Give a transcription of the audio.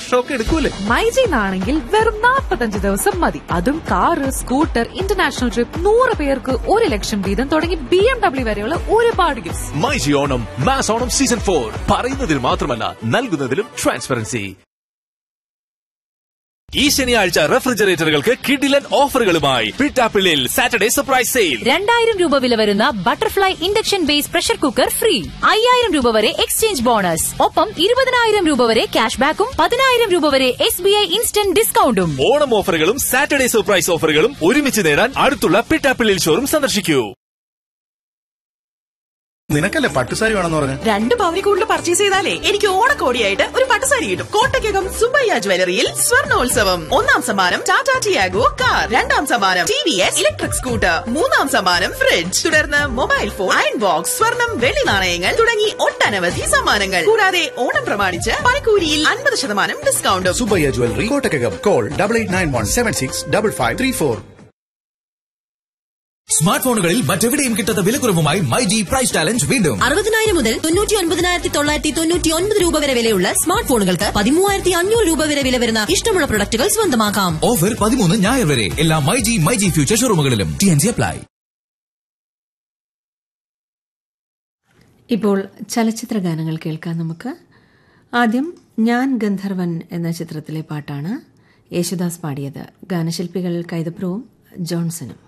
വർഷമൊക്കെ എടുക്കൂലേ മൈജിന്നാണെങ്കിൽ വെറും 45 ദിവസം മതി അതും കാറ് സ്കൂട്ടർ ഇന്റർനാഷണൽ ട്രിപ്പ് നൂറ് പേർക്ക് ഒരു ലക്ഷം വീതം തുടങ്ങി ബി എം ഡബ്ല്യു വരെയുള്ള ഒരുപാട് gift myG Onam mass Onam season four പറയുന്നതിൽ മാത്രമല്ല നൽകുന്നതിലും ട്രാൻസ്പെറൻസി ഈ ശനിയാഴ്ച റെഫ്രിജറേറ്ററുകൾക്ക് കിഡിലൻ ഓഫറുകളുമായി പിട്ടാപ്പിള്ളിൽ സാറ്റർഡേ സർപ്രൈസ് സെയിൽ രണ്ടായിരം രൂപ വില വരുന്ന butterfly induction base pressure cooker free അയ്യായിരം രൂപ വരെ എക്സ്ചേഞ്ച് ബോണസ് ഒപ്പം ഇരുപതിനായിരം രൂപ വരെ ക്യാഷ് ബാക്കും പതിനായിരം രൂപ വരെ എസ് ബി ഐ ഇൻസ്റ്റന്റ് ഡിസ്കൗണ്ടും ഓണം ഓഫറുകളും സാറ്റർഡേ സർപ്രൈസ് ഓഫറുകളും ഒരുമിച്ച് നേടാൻ അടുത്തുള്ള പിട്ടാപ്പിള്ളിൽ ഷോറും സന്ദർശിക്കൂ നിനക്കല്ലേ പട്ടുസാരി വേണമെന്ന് പറഞ്ഞു രണ്ട് പവനി കൂടുതൽ പർച്ചേസ് ചെയ്താലേ എനിക്ക് ഓണക്കോടിയായിട്ട് ഒരു പട്ടുസാരി കിട്ടും കോട്ടയ്ക്കകം സുബയ്യ ജ്വല്ലറിയിൽ സ്വർണോത്സവം ഒന്നാം സമ്മാനം ടാറ്റ ടിയാഗോ കാർ രണ്ടാം സമ്മാനം T V S electric scooter മൂന്നാം സമ്മാനം ഫ്രിഡ്ജ് തുടർന്ന് മൊബൈൽ ഫോൺ അയൺ ബോക്സ് സ്വർണം വെള്ളി നാണയങ്ങൾ തുടങ്ങി ഒട്ടനവധി സമ്മാനങ്ങൾ കൂടാതെ ഓണം പ്രമാണിച്ച് പണിക്കൂലിയിൽ അൻപത് ശതമാനം ഡിസ്കൗണ്ടും Subbayya jewellery Kottakkakam call double eight nine one seven six double five three four smart ഫോണുകളിൽ മറ്റെവിടെയും കിട്ടാത്ത വിലക്കുറവുമായി മൈ ജി പ്രൈസ് ചാലഞ്ച് വീണ്ടും അറുപതിനായിരം മുതൽ തൊണ്ണൂറ്റി ഒൻപതിനായിരത്തി തൊള്ളായിരത്തി തൊണ്ണൂറ്റി ഒൻപത് രൂപ വരെ വിലയുള്ള സ്മാർട്ട് ഫോണുകൾക്ക് പതിമൂവായിരത്തി അഞ്ഞൂറ് രൂപ വരെ വില വരുന്ന ഇഷ്ടമുള്ള പ്രൊഡക്റ്റുകൾ സ്വന്തമാക്കാം ഓഫർ പതിമൂന്ന് ഞായർ വരെ എല്ലാ myG myG future ഷോറൂമുകളിലും ടി എൻ ജി അപ്ലൈ ഇപ്പോൾ ചലച്ചിത്ര ഗാനങ്ങൾ കേൾക്കാം നമുക്ക് ആദ്യം ഞാൻ ഗന്ധർവൻ എന്ന ചിത്രത്തിലെ പാട്ടാണ് യേശുദാസ് പാടിയത് ഗാനശില്പികൾ കൈതപ്രവും ജോൺസണും